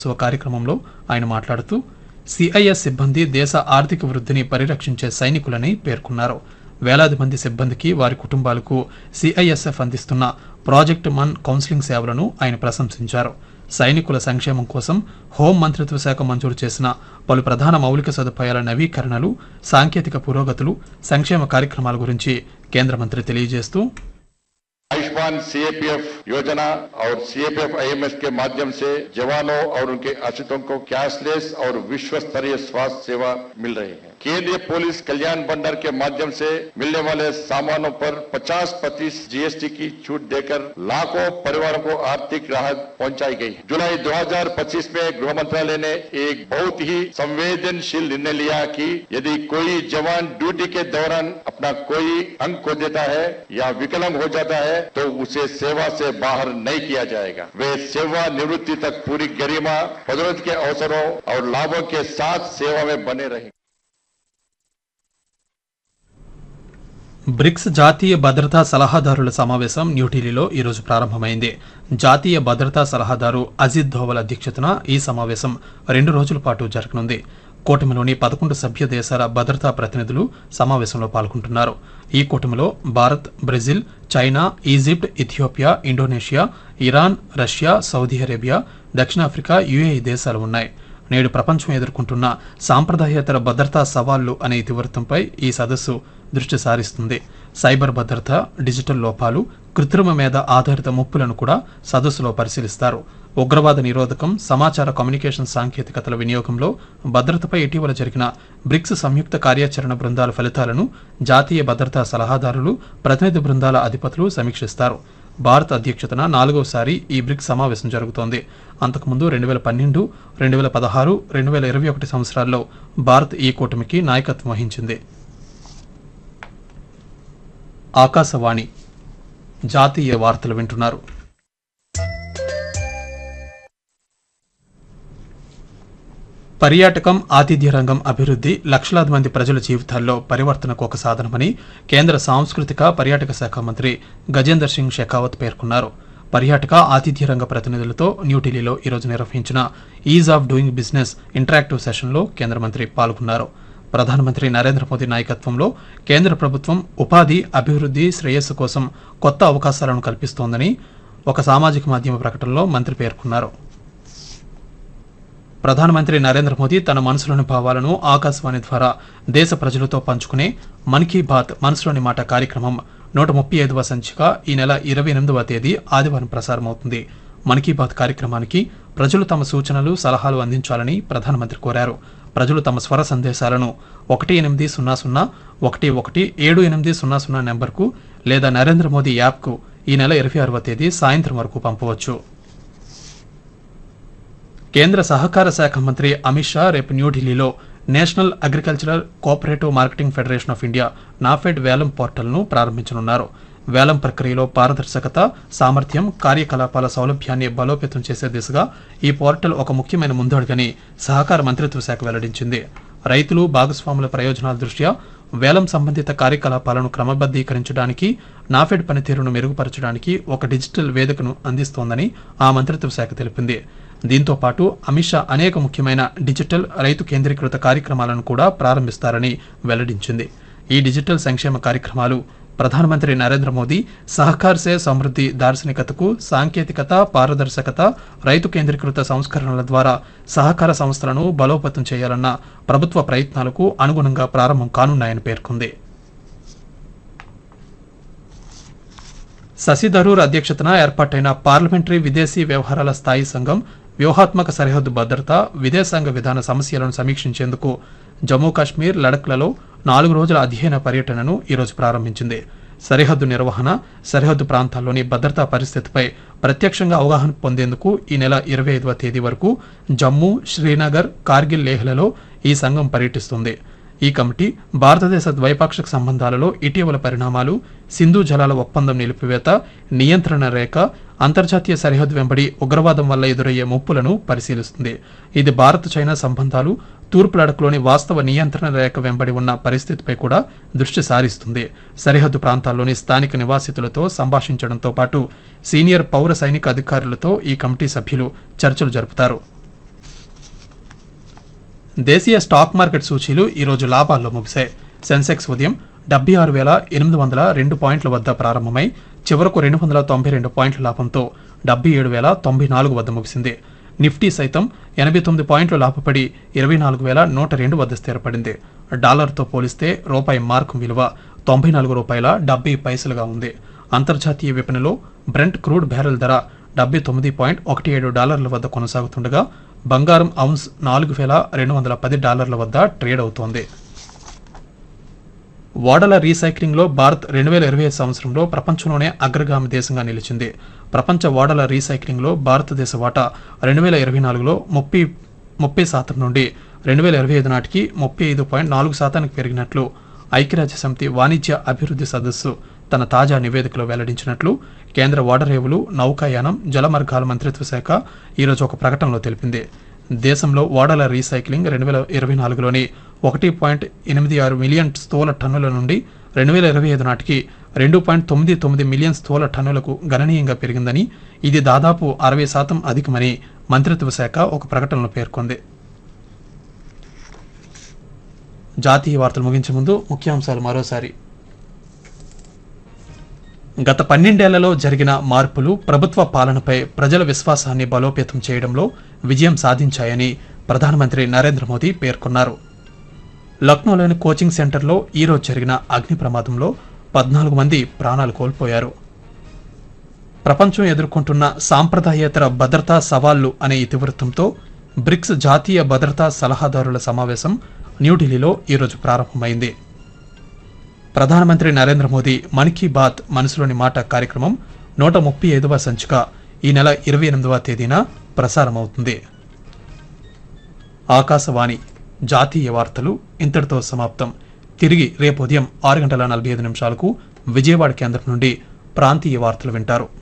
ఉత్సవ కార్యక్రమంలో ఆయన మాట్లాడుతూ సిఐఎస్ సిబ్బంది దేశ ఆర్థిక వృద్ధిని పరిరక్షించే సైనికులని పేర్కొన్నారు వేలాది మంది సిబ్బందికి వారి కుటుంబాలకు సిఐఎస్ఎఫ్ అందిస్తున్న ప్రాజెక్ట్ మన్ కౌన్సిలింగ్ సేవలను ఆయన ప్రశంసించారు సైనికుల సంక్షేమం కోసం హోం మంత్రిత్వ శాఖ మంజూరు చేసిన పలు ప్రధాన మౌలిక సదుపాయాల నవీకరణలు సాంకేతిక పురోగతులు సంక్షేమ కార్యక్రమాల గురించి కేంద్ర మంత్రి తెలియజేస్తూ आयुष्मान सीएपीएफ योजना और सीएपीएफ आईएमएस के माध्यम से जवानों और उनके आश्रितों को कैशलेस और विश्व स्तरीय स्वास्थ्य सेवा मिल रही है केंद्रीय पुलिस कल्याण भंडार के माध्यम से मिलने वाले सामानों पर 50 प्रतिशत जीएसटी की छूट देकर लाखों परिवारों को आर्थिक राहत पहुंचाई गई है जुलाई 2025 में गृह मंत्रालय ने एक बहुत ही संवेदनशील निर्णय लिया कि यदि कोई जवान ड्यूटी के दौरान अपना कोई अंग खो देता है या विकलांग हो जाता है तो उसे सेवा से बाहर नहीं किया जाएगा वे सेवा निवृत्ति तक पूरी गरिमा पदोन्नति के अवसरों और लाभों के साथ सेवा में बने रहेंगे బ్రిక్స్ జాతీయ భద్రతా సలహాదారుల సమావేశం న్యూఢిల్లీలో ఈరోజు ప్రారంభమైంది జాతీయ భద్రతా సలహాదారు అజిత్ ధోవల్ అధ్యక్షతన ఈ సమావేశం రెండు రోజుల పాటు జరగనుంది కూటమిలోని పదకొండు సభ్య దేశాల భద్రతా ప్రతినిధులు సమావేశంలో పాల్గొంటున్నారు ఈ కూటమిలో Bharat Brazil China Egypt Ethiopia Indonesia Iran Russia Saudi Arabia దక్షిణాఫ్రికా యుఏఈ దేశాలు ఉన్నాయి నేడు ప్రపంచం ఎదుర్కొంటున్న సాంప్రదాయేతర భద్రతా సవాళ్లు అనే ఇతివృత్తంపై ఈ సదస్సు దృష్టి సారిస్తుంది సైబర్ భద్రత డిజిటల్ లోపాలు కృత్రిమ మీద ఆధారిత ముప్పులను కూడా సదస్సులో పరిశీలిస్తారు ఉగ్రవాద నిరోధకం సమాచార కమ్యూనికేషన్ సాంకేతికతల వినియోగంలో భద్రతపై ఇటీవల జరిగిన బ్రిక్స్ సంయుక్త కార్యాచరణ బృందాల ఫలితాలను జాతీయ భద్రతా సలహాదారులు ప్రతినిధి బృందాల అధిపతులు సమీక్షిస్తారు భారత్ అధ్యక్షతన నాలుగోసారి ఈ బ్రిక్స్ సమావేశం జరుగుతోంది అంతకుముందు రెండు వేల పన్నెండు రెండు వేల పదహారు రెండు వేల ఇరవై ఒకటి సంవత్సరాల్లో భారత్ ఈ కూటమికి నాయకత్వం వహించింది ఆకాశవాణి జాతీయ వార్తలు వింటున్నారు పర్యాటకం ఆతిథ్య రంగం అభివృద్ధి లక్షలాది మంది ప్రజల జీవితాల్లో పరివర్తనకు ఒక సాధనమని కేంద్ర సాంస్కృతిక పర్యాటక శాఖ మంత్రి గజేందర్ సింగ్ షెకావత్ పేర్కొన్నారు పర్యాటక ఆతిథ్య రంగ ప్రతినిధులతో న్యూఢిల్లీలో ఈరోజు నిర్వహించిన ease of doing business interactive సెషన్లో కేంద్ర మంత్రి పాల్గొన్నారు ప్రధానమంత్రి నరేంద్ర మోదీ నాయకత్వంలో కేంద్ర ప్రభుత్వం ఉపాధి అభివృద్ధి శ్రేయస్సు కోసం కొత్త అవకాశాలను కల్పిస్తోందని ఒక సామాజిక మాధ్యమ ప్రకటనలో మంత్రి పేర్కొన్నారు ప్రధానమంత్రి నరేంద్ర మోదీ తన మనసులోని భావాలను ఆకాశవాణి ద్వారా దేశ ప్రజలతో పంచుకునే మన్ కీ బాత్ మనసులోని మాట కార్యక్రమం నూట ముప్పై ఐదవ సంచిక ఈ నెల ఇరవై ఎనిమిదవ తేదీ ఆదివారం ప్రసారమవుతుంది మన్ కీ బాత్ కార్యక్రమానికి ప్రజలు తమ సూచనలు సలహాలు అందించాలని ప్రధానమంత్రి కోరారు ప్రజలు తమ స్వర సందేశాలను ఒకటి ఎనిమిది సున్నా సున్నా ఒకటి ఒకటి ఏడు ఎనిమిది సున్నా సున్నా నెంబర్కు లేదా నరేంద్ర మోదీ యాప్కు ఈ నెల ఇరవై ఆరవ తేదీ సాయంత్రం వరకు పంపవచ్చు కేంద్ర సహకార శాఖ మంత్రి అమిత్ షా రేపు న్యూఢిల్లీలో national agricultural cooperative marketing federation of India NAFED వేలం పోర్టల్ను ప్రారంభించనున్నారు వేలం ప్రక్రియలో పారదర్శకత సామర్థ్యం కార్యకలాపాల సౌలభ్యాన్ని బలోపేతం చేసే దిశగా ఈ పోర్టల్ ఒక ముఖ్యమైన ముందడుగని సహకార మంత్రిత్వ శాఖ వెల్లడించింది రైతులు భాగస్వాముల ప్రయోజనాల దృష్ట్యా వేలం సంబంధిత కార్యకలాపాలను క్రమబద్ధీకరించడానికి నాఫెడ్ పనితీరును మెరుగుపరచడానికి ఒక డిజిటల్ వేదికను అందిస్తోందని ఆ మంత్రిత్వ శాఖ తెలిపింది దీంతో పాటు అమిత్ షా అనేక ముఖ్యమైన డిజిటల్ రైతు కేంద్రీకృత కార్యక్రమాలను కూడా ప్రారంభిస్తారని వెల్లడించింది ఈ డిజిటల్ సంక్షేమ కార్యక్రమాలు ప్రధానమంత్రి నరేంద్ర మోదీ సహకార్ సే సమృద్ధి దార్శనికతకు సాంకేతికత పారదర్శకత రైతు కేంద్రీకృత సంస్కరణల ద్వారా సహకార సంస్థలను బలోపేతం చేయాలన్న ప్రభుత్వ ప్రయత్నాలకు అనుగుణంగా ప్రారంభం కానున్నాయని పేర్కొంది శశి థరూర్ అధ్యక్షతన ఏర్పాటైన పార్లమెంటరీ విదేశీ వ్యవహారాల స్థాయి సంఘం వ్యూహాత్మక సరిహద్దు భద్రత విదేశాంగ విధాన సమస్యలను సమీక్షించేందుకు జమ్మూ కాశ్మీర్ లడఖ్లలో నాలుగు రోజుల అధ్యయన పర్యటనను ఈరోజు ప్రారంభించింది సరిహద్దు నిర్వహణ సరిహద్దు ప్రాంతాల్లోని భద్రతా పరిస్థితిపై ప్రత్యక్షంగా అవగాహన పొందేందుకు ఈ నెల ఇరవై ఐదవ తేదీ వరకు జమ్మూ శ్రీనగర్ కార్గిల్ లేహ్లలో ఈ సంఘం పర్యటిస్తుంది ఈ కమిటీ భారతదేశ ద్వైపాక్షిక సంబంధాలలో ఇటీవల పరిణామాలు సింధు జలాల ఒప్పందం నిలిపివేత నియంత్రణ రేఖ అంతర్జాతీయ సరిహద్దు వెంబడి ఉగ్రవాదం వల్ల ఎదురయ్యే ముప్పులను పరిశీలిస్తుంది ఇది భారత్ చైనా సంబంధాలు తూర్పు లడఖ్లోని వాస్తవ నియంత్రణ రేఖ వెంబడి ఉన్న పరిస్థితిపై కూడా దృష్టి సారిస్తుంది సరిహద్దు ప్రాంతాల్లోని స్థానిక నివాసితులతో సంభాషించడంతో పాటు సీనియర్ పౌర సైనిక అధికారులతో ఈ కమిటీ సభ్యులు చర్చలు జరుపుతారు దేశీయ స్టాక్ మార్కెట్ సూచీలు ఈరోజు లాభాల్లో ముగిశాయి సెన్సెక్స్ ఉదయం డెబ్బై ఆరు వేల ఎనిమిది వందల రెండు పాయింట్ల వద్ద ప్రారంభమై చివరకు రెండు వందల తొంభై రెండు పాయింట్ల లాభంతో డెబ్బై ఏడు వేల తొంభై నాలుగు వద్ద ముగిసింది నిఫ్టీ సైతం ఎనభై తొమ్మిది పాయింట్లు లాభపడి ఇరవై నాలుగు వేల నూట రెండు వద్ద స్థిరపడింది డాలర్తో పోలిస్తే రూపాయి మార్కు విలువ తొంభై నాలుగు రూపాయల డెబ్బై పైసలుగా ఉంది అంతర్జాతీయ విపణిలో బ్రెంట్ క్రూడ్ బ్యారెల్ ధర డెబ్బై తొమ్మిది పాయింట్ ఒకటి ఏడు డాలర్ల వద్ద కొనసాగుతుండగా బంగారం ఔన్స్ నాలుగు వేల రెండు వందల పది డాలర్ల వద్ద ట్రేడ్ అవుతోంది ఓడల రీసైక్లింగ్లో భారత్ రెండు వేల ఇరవై ఐదు సంవత్సరంలో ప్రపంచంలోనే అగ్రగామి దేశంగా నిలిచింది ప్రపంచ ఓడల రీసైక్లింగ్లో భారతదేశ వాటా రెండు వేల ఇరవై నాలుగులో ముప్పై ముప్పై శాతం నుండి రెండు వేల ఇరవై ఐదు నాటికి ముప్పై ఐదు పాయింట్ నాలుగు శాతానికి పెరిగినట్లు ఐక్యరాజ్య సమితి వాణిజ్య అభివృద్ధి సదస్సు తన తాజా నివేదికలో వెల్లడించినట్లు కేంద్ర ఓడరేవులు నౌకాయానం జలమార్గాల మంత్రిత్వ శాఖ ఈరోజు ఒక ప్రకటనలో తెలిపింది దేశంలో ఓడల రీసైక్లింగ్ రెండు వేల ఇరవై నాలుగులోని ఒకటి పాయింట్ ఎనిమిది ఆరు మిలియన్ స్థూల టన్నుల నుండి రెండు వేల ఇరవై ఐదు నాటికి రెండు పాయింట్ తొమ్మిది తొమ్మిది మిలియన్ స్థూల టన్నులకు గణనీయంగా పెరిగిందని ఇది దాదాపు అరవై శాతం అధికమని మంత్రిత్వ శాఖ ఒక ప్రకటనలో పేర్కొంది జాతీయ వార్తలు ముగించే ముందు ముఖ్యాంశాలు మరోసారి గత పన్నెండేళ్లలో జరిగిన మార్పులు ప్రభుత్వ పాలనపై ప్రజల విశ్వాసాన్ని బలోపేతం చేయడంలో విజయం సాధించాయని ప్రధానమంత్రి నరేంద్ర మోదీ పేర్కొన్నారు లక్నోలోని కోచింగ్ సెంటర్లో ఈరోజు జరిగిన అగ్ని ప్రమాదంలో పద్నాలుగు మంది ప్రాణాలు కోల్పోయారు ప్రపంచం ఎదుర్కొంటున్న సాంప్రదాయేతర భద్రతా సవాళ్లు అనే ఇతివృత్తంతో బ్రిక్స్ జాతీయ భద్రతా సలహాదారుల సమావేశం న్యూఢిల్లీలో ఈరోజు ప్రారంభమైంది ప్రధానమంత్రి నరేంద్ర మోదీ మన్ కీ బాత్ మనసులోని మాట కార్యక్రమం నూట ముప్పై ఐదవ సంచిక ఈ నెల ఇరవై ఎనిమిదవ తేదీన ప్రసారమవుతుంది ఆకాశవాణి జాతీయ వార్తలు ఇంతటితో సమాప్తం తిరిగి రేపు ఉదయం ఆరు గంటల నలభై ఐదు నిమిషాలకు విజయవాడ కేంద్రం నుండి ప్రాంతీయ వార్తలు వింటారు